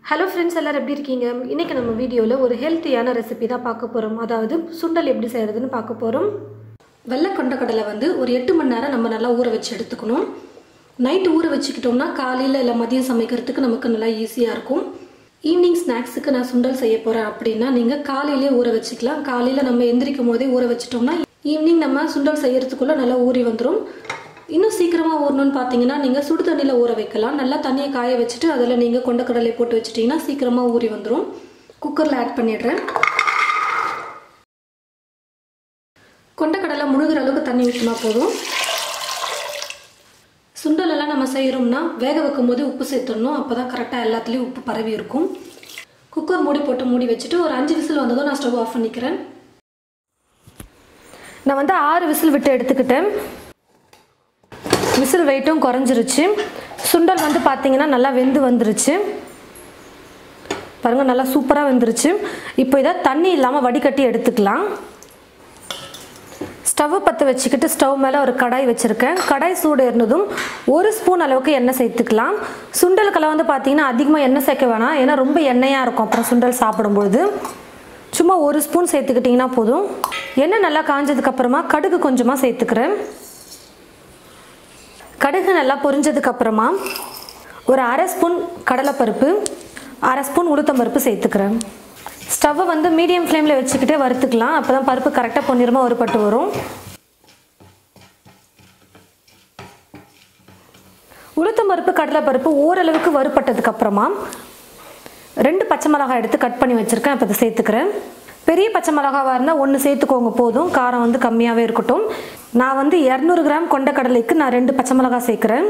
hello friends எல்லோரும் எப்படி இருக்கீங்க இன்றைக்கி நம்ம வீடியோவில் ஒரு ஹெல்த்தியான ரெசிபி தான் பார்க்க போகிறோம் அதாவது சுண்டல் எப்படி செய்கிறதுன்னு பார்க்க போகிறோம் வெள்ளை கொண்டக்கடலை வந்து ஒரு எட்டு மணி நேரம் நம்ம நல்லா ஊற வச்சு எடுத்துக்கணும் நைட்டு ஊற வச்சுக்கிட்டோம்னா காலையில் இல்லை மதியம் சமைக்கிறதுக்கு நமக்கு நல்லா ஈஸியாக இருக்கும் ஈவினிங் ஸ்நாக்ஸுக்கு நான் சுண்டல் செய்ய போகிறேன் அப்படின்னா நீங்கள் காலையிலே ஊற வச்சுக்கலாம் காலையில் நம்ம எந்திரிக்கும் போதே ஊற வச்சிட்டோம்னா ஈவினிங் நம்ம சுண்டல் செய்யறதுக்குள்ளே நல்லா ஊறி வந்துடும் இன்னும் சீக்கிரமாக ஊறணும்னு பார்த்தீங்கன்னா நீங்கள் சுடு தண்ணியில் ஊற வைக்கலாம் நல்லா தண்ணியை காய வச்சுட்டு அதில் நீங்கள் கொண்டக்கடலை போட்டு வச்சிட்டிங்கன்னா சீக்கிரமாக ஊறி வந்துடும் குக்கரில் ஆட் பண்ணிடுறேன் கொண்டக்கடலை முழுகிற அளவுக்கு தண்ணி ஊற்றினா போதும் சுண்டலெல்லாம் நம்ம செய்கிறோம்னா வேக வைக்கும் போது உப்பு சேர்த்துடணும் அப்போ தான் கரெக்டாக எல்லாத்துலேயும் உப்பு பரவி இருக்கும் குக்கர் மூடி போட்டு மூடி வச்சுட்டு ஒரு அஞ்சு விசில் வந்ததும் நான் ஸ்டவ் ஆஃப் பண்ணிக்கிறேன் நான் வந்து ஆறு விசில் விட்டு எடுத்துக்கிட்டேன் விசில் வெயிட்டும் குறைஞ்சிருச்சு சுண்டல் வந்து பார்த்தீங்கன்னா நல்லா வெந்து வந்துருச்சு பாருங்கள் நல்லா சூப்பராக வெந்துருச்சு இப்போ இதை தண்ணி இல்லாமல் வடிகட்டி எடுத்துக்கலாம் ஸ்டவ்வை பற்ற வச்சுக்கிட்டு ஸ்டவ் மேலே ஒரு கடாய் வச்சுருக்கேன் கடாய் சூடு இருந்ததும் ஒரு ஸ்பூன் அளவுக்கு எண்ணெய் சேர்த்துக்கலாம் சுண்டலுக்கெல்லாம் வந்து பார்த்தீங்கன்னா அதிகமாக எண்ணெய் சேர்க்க வேணாம் ஏன்னா ரொம்ப எண்ணெயாக இருக்கும் அப்புறம் சுண்டல் சாப்பிடும்பொழுது சும்மா ஒரு ஸ்பூன் சேர்த்துக்கிட்டிங்கன்னா போதும் எண்ணெய் நல்லா காஞ்சதுக்கப்புறமா கடுகு கொஞ்சமாக சேர்த்துக்கிறேன் கடுகு நல்லா பொரிஞ்சதுக்கு அப்புறமா ஒரு அரை ஸ்பூன் கடலைப்பருப்பு அரை ஸ்பூன் உளுத்தம்பருப்பு சேர்த்துக்கிறேன் ஸ்டவ்வை வந்து மீடியம் ஃப்ளேமில் வச்சுக்கிட்டே வறுத்துக்கலாம் அப்போ தான் பருப்பு கரெக்டாக பொன்னிறமாக வறுபட்டு வரும் உளுத்தம்பருப்பு கடலைப்பருப்பு ஓரளவுக்கு வறுபட்டதுக்கு அப்புறமா ரெண்டு பச்சை மிளகாய் எடுத்து கட் பண்ணி வச்சுருக்கேன் இப்போ இதை சேர்த்துக்கிறேன் பெரிய பச்சை மிளகாவாக இருந்தால் ஒன்று சேர்த்துக்கோங்க போதும் காரம் வந்து கம்மியாகவே இருக்கட்டும் நான் வந்து இரநூறு கிராம் கொண்ட கடலைக்கு நான் ரெண்டு பச்சை மிளகாய் சேர்க்குறேன்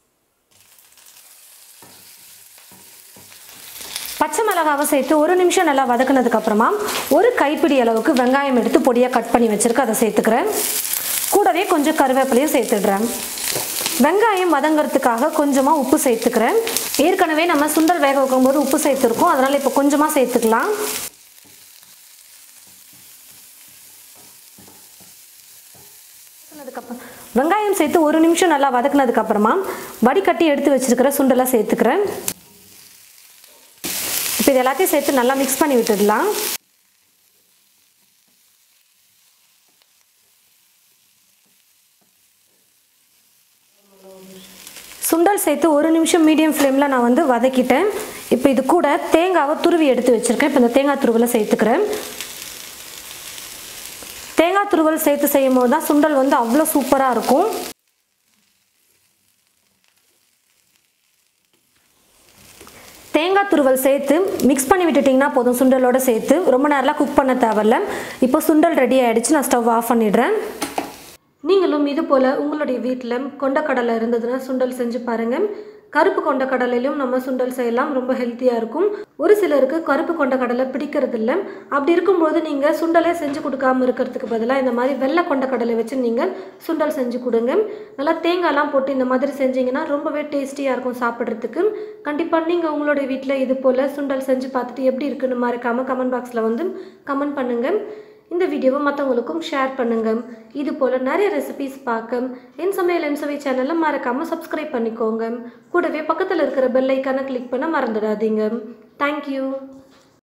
பச்சை மிளகாவை சேர்த்து ஒரு நிமிஷம் நல்லா வதக்குனதுக்கு அப்புறமா ஒரு கைப்பிடி அளவுக்கு வெங்காயம் எடுத்து பொடியாக கட் பண்ணி வச்சுருக்கேன் அதை சேர்த்துக்கிறேன் கூடவே கொஞ்சம் கருவேப்பிலையும் சேர்த்துடுறேன் வெங்காயம் வதங்கிறதுக்காக கொஞ்சமாக உப்பு சேர்த்துக்கிறேன் ஏற்கனவே நம்ம சுண்டல் வேக வைக்கும்போது உப்பு சேர்த்துருக்கோம் அதனால் இப்போ கொஞ்சமாக சேர்த்துக்கலாம் வெங்காயம் சேர்த்து ஒரு நிமிஷம் நல்லா வதக்குனதுக்கு அப்புறமா வடிகட்டி எடுத்து வச்சிருக்கிற சுண்டலை சேர்த்துக்கிறேன் இப்போ இது எல்லாத்தையும் சேர்த்து நல்லா மிக்ஸ் பண்ணி விட்டுடலாம் சுண்டல் சேர்த்து ஒரு நிமிஷம் மீடியம் ஃப்ளேமில் நான் வந்து வதக்கிட்டேன் இப்போ இது கூட தேங்காவை துருவி எடுத்து வச்சுருக்கேன் இப்போ இந்த தேங்காய் துருவலை சேர்த்துக்கிறேன் தேங்காய் துருவல் சேர்த்து செய்யும் போது தான் சுண்டல் வந்து அவ்வளோ சூப்பராக இருக்கும் தேங்காய் துருவல் சேர்த்து மிக்ஸ் பண்ணி விட்டுட்டிங்கன்னா போதும் சுண்டலோடு சேர்த்து ரொம்ப நேரம்லாம் குக் பண்ண தேவையில்ல இப்போ சுண்டல் ரெடி ஆகிடுச்சு நான் ஸ்டவ் ஆஃப் பண்ணிடுறேன் நீங்களும் இது போல் உங்களுடைய வீட்டில் கொண்டக்கடலை இருந்ததுன்னா சுண்டல் செஞ்சு பாருங்கள் கருப்பு கொண்ட கடலையிலும் நம்ம சுண்டல் செய்யலாம் ரொம்ப ஹெல்த்தியாக இருக்கும் ஒரு சிலருக்கு கருப்பு கொண்ட கடலை பிடிக்கிறது இல்லை அப்படி இருக்கும்போது நீங்கள் சுண்டலே செஞ்சு கொடுக்காம இருக்கிறதுக்கு பதிலாக இந்த மாதிரி வெள்ளை கொண்ட கடலை வச்சு நீங்கள் சுண்டல் செஞ்சு கொடுங்க நல்லா தேங்காய்லாம் போட்டு இந்த மாதிரி செஞ்சீங்கன்னா ரொம்பவே டேஸ்டியாக இருக்கும் சாப்பிட்றதுக்கு கண்டிப்பாக நீங்கள் உங்களுடைய வீட்டில் இது போல் சுண்டல் செஞ்சு பார்த்துட்டு எப்படி இருக்குன்னு மறக்காமல் கமெண்ட் பாக்ஸில் வந்து கமெண்ட் பண்ணுங்கள் இந்த வீடியோவை மற்றவங்களுக்கும் ஷேர் பண்ணுங்கள் இது போல் நிறைய ரெசிபிஸ் பார்க்க என் சமையல் என் சுவை சேனலை மறக்காமல் சப்ஸ்கிரைப் பண்ணிக்கோங்க கூடவே பக்கத்தில் இருக்கிற பெல் ஐக்கானை கிளிக் பண்ண மறந்துடாதீங்க தேங்க்யூ